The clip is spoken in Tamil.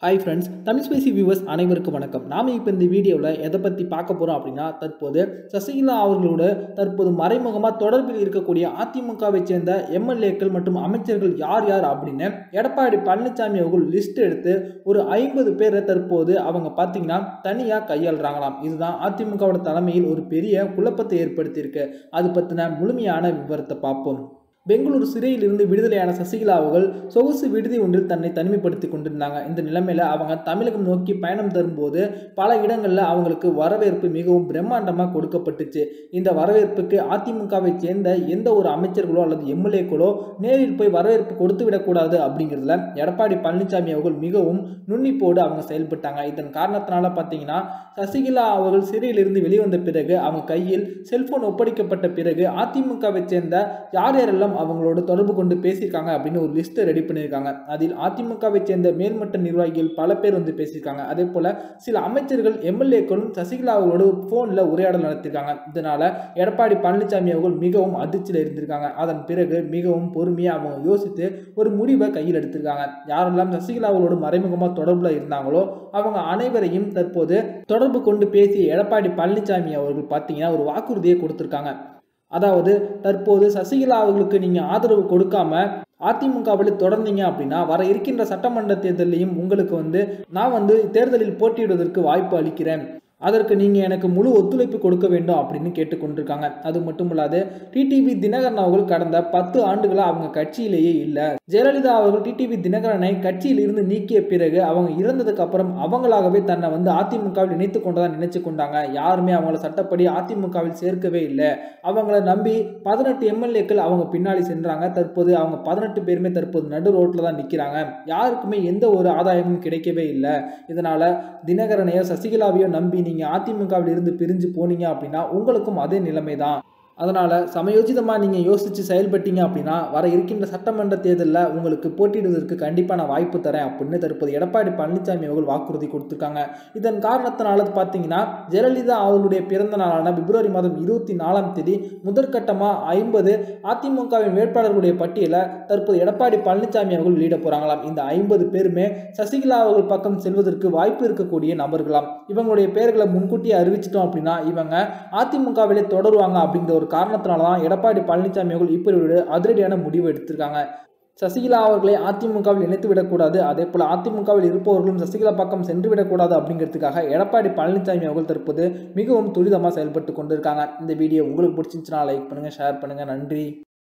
hi friends Tamil Spacey viewers அனைவருக்கும் வணக்கம் நாம் இப்போ இந்த வீடியோவில் எதை பற்றி பார்க்க போகிறோம் அப்படின்னா தற்போது சசிகலா அவர்களோட தற்போது மறைமுகமாக தொடர்பில் இருக்கக்கூடிய அதிமுகவை சேர்ந்த எம்எல்ஏக்கள் மற்றும் அமைச்சர்கள் யார் யார் அப்படின்னு எடப்பாடி பழனிசாமி அவர்கள் லிஸ்ட் எடுத்து ஒரு ஐம்பது பேரை தற்போது அவங்க பார்த்தீங்கன்னா தனியாக கையாளுறாங்களாம் இதுதான் அதிமுகவோட தலைமையில் ஒரு பெரிய குழப்பத்தை ஏற்படுத்தியிருக்கு அது பற்றின முழுமையான விவரத்தை பார்ப்போம் பெங்களூரு சிறையிலிருந்து விடுதலையான சசிகலா அவர்கள் சொகுசு விடுதி ஒன்றில் தன்னை தனிமைப்படுத்தி கொண்டிருந்தாங்க இந்த நிலைமையில அவங்க தமிழகம் நோக்கி பயணம் தரும்போது பல இடங்களில் அவங்களுக்கு வரவேற்பு மிகவும் பிரம்மாண்டமாக கொடுக்கப்பட்டுச்சு இந்த வரவேற்புக்கு அதிமுகவை சேர்ந்த எந்த ஒரு அமைச்சர்களோ அல்லது எம்எல்ஏக்களோ நேரில் போய் வரவேற்பு கொடுத்து விடக்கூடாது அப்படிங்கிறதுல எடப்பாடி பழனிசாமி அவர்கள் மிகவும் நுண்ணிப்போடு அவங்க செயல்பட்டாங்க இதன் காரணத்தினால பார்த்தீங்கன்னா சசிகலா அவர்கள் சிறையிலிருந்து வெளிவந்த பிறகு அவங்க கையில் செல்போன் ஒப்படைக்கப்பட்ட பிறகு அதிமுகவை சேர்ந்த யார் யாரெல்லாம் அவங்களோட தொடர்பு கொண்டு பேசியிருக்காங்க அப்படின்னு ஒரு லிஸ்ட்டை ரெடி பண்ணியிருக்காங்க அதில் அதிமுகவை சேர்ந்த மேல்மட்ட நிர்வாகிகள் பல பேர் வந்து பேசியிருக்காங்க அதே போல் சில அமைச்சர்கள் எம்எல்ஏக்களும் சசிகலா அவர்களோட ஃபோனில் உரையாடல் நடத்தியிருக்காங்க இதனால் எடப்பாடி பழனிசாமி அவர்கள் மிகவும் அதிர்ச்சியில் இருந்திருக்காங்க அதன் பிறகு மிகவும் பொறுமையாக அவங்க யோசித்து ஒரு முடிவை கையில் எடுத்திருக்காங்க யாரெல்லாம் சசிகலா அவர்களோட மறைமுகமாக தொடர்பில் இருந்தாங்களோ அவங்க அனைவரையும் தற்போது தொடர்பு கொண்டு பேசிய எடப்பாடி பழனிசாமி அவர்கள் பார்த்தீங்கன்னா ஒரு வாக்குறுதியை கொடுத்துருக்காங்க அதாவது தற்போது சசிகலா அவர்களுக்கு நீங்கள் ஆதரவு கொடுக்காம அதிமுகவில் தொடர்ந்தீங்க அப்படின்னா வர இருக்கின்ற சட்டமன்ற தேர்தலையும் உங்களுக்கு வந்து நான் வந்து தேர்தலில் போட்டியிடுவதற்கு வாய்ப்பு அளிக்கிறேன் அதற்கு நீங்கள் எனக்கு முழு ஒத்துழைப்பு கொடுக்க வேண்டும் அப்படின்னு கேட்டுக்கொண்டிருக்காங்க அது மட்டும் இல்லாது டிடிவி தினகரன் அவர்கள் கடந்த பத்து ஆண்டுகளாக அவங்க கட்சியிலேயே இல்லை ஜெயலலிதா அவர்கள் டிடிவி தினகரனை கட்சியிலிருந்து நீக்கிய பிறகு அவங்க இறந்ததுக்கு அப்புறம் அவங்களாகவே தன்னை வந்து அதிமுகவில் இணைத்து கொண்டதா நினைச்சு கொண்டாங்க யாருமே அவங்கள சட்டப்படி அதிமுகவில் சேர்க்கவே இல்லை அவங்கள நம்பி பதினெட்டு எம்எல்ஏக்கள் அவங்க பின்னாடி சென்றாங்க தற்போது அவங்க பதினெட்டு பேருமே தற்போது நடு ரோட்டில் தான் நிற்கிறாங்க யாருக்குமே எந்த ஒரு ஆதாயமும் கிடைக்கவே இல்லை இதனால் தினகரனையோ சசிகலாவையோ நம்பி நீங்கள் அதிமுகவில் இருந்து பிரிஞ்சு போனீங்க அப்படின்னா உங்களுக்கும் அதே நிலைமை தான் அதனால் சமயோஜிதமாக நீங்கள் யோசித்து செயல்பட்டீங்க அப்படின்னா வர இருக்கின்ற சட்டமன்ற தேர்தலில் உங்களுக்கு போட்டியிடுவதற்கு கண்டிப்பாக நான் வாய்ப்பு தரேன் அப்படின்னு தற்போது எடப்பாடி பழனிசாமி அவர்கள் வாக்குறுதி கொடுத்துருக்காங்க இதன் காரணத்தினால பார்த்தீங்கன்னா ஜெயலலிதா அவர்களுடைய பிறந்த நாளான பிப்ரவரி மாதம் இருபத்தி நாலாம் தேதி முதற்கட்டமாக ஐம்பது அதிமுகவின் வேட்பாளர்களுடைய பட்டியலை தற்போது எடப்பாடி பழனிசாமி அவர்கள் வெளியிட போகிறாங்களாம் இந்த ஐம்பது பேருமே சசிகலா அவர்கள் பக்கம் செல்வதற்கு வாய்ப்பு இருக்கக்கூடிய நபர்களாம் இவங்களுடைய பெயர்களை முன்கூட்டியே அறிவிச்சிட்டோம் அப்படின்னா இவங்க அதிமுகவிலே தொடருவாங்க அப்படிங்கிற ஒரு காரணத்தினால தான் எடப்பாடி பழனிசாமி அவர்கள் இப்படி ஒரு அதிரடியான முடிவு எடுத்திருக்காங்க சசிகலா அவர்களை அதிமுகவில் இணைத்து விடக்கூடாது அதே போல் அதிமுகவில் இருப்பவர்களும் சசிகலா பக்கம் சென்று விடக்கூடாது அப்படிங்கிறதுக்காக எடப்பாடி பழனிசாமி அவர்கள் தற்போது மிகவும் துரிதமாக செயல்பட்டு கொண்டிருக்காங்க இந்த வீடியோ உங்களுக்கு பிடிச்சிருந்துச்சுன்னா லைக் பண்ணுங்கள் ஷேர் பண்ணுங்கள் நன்றி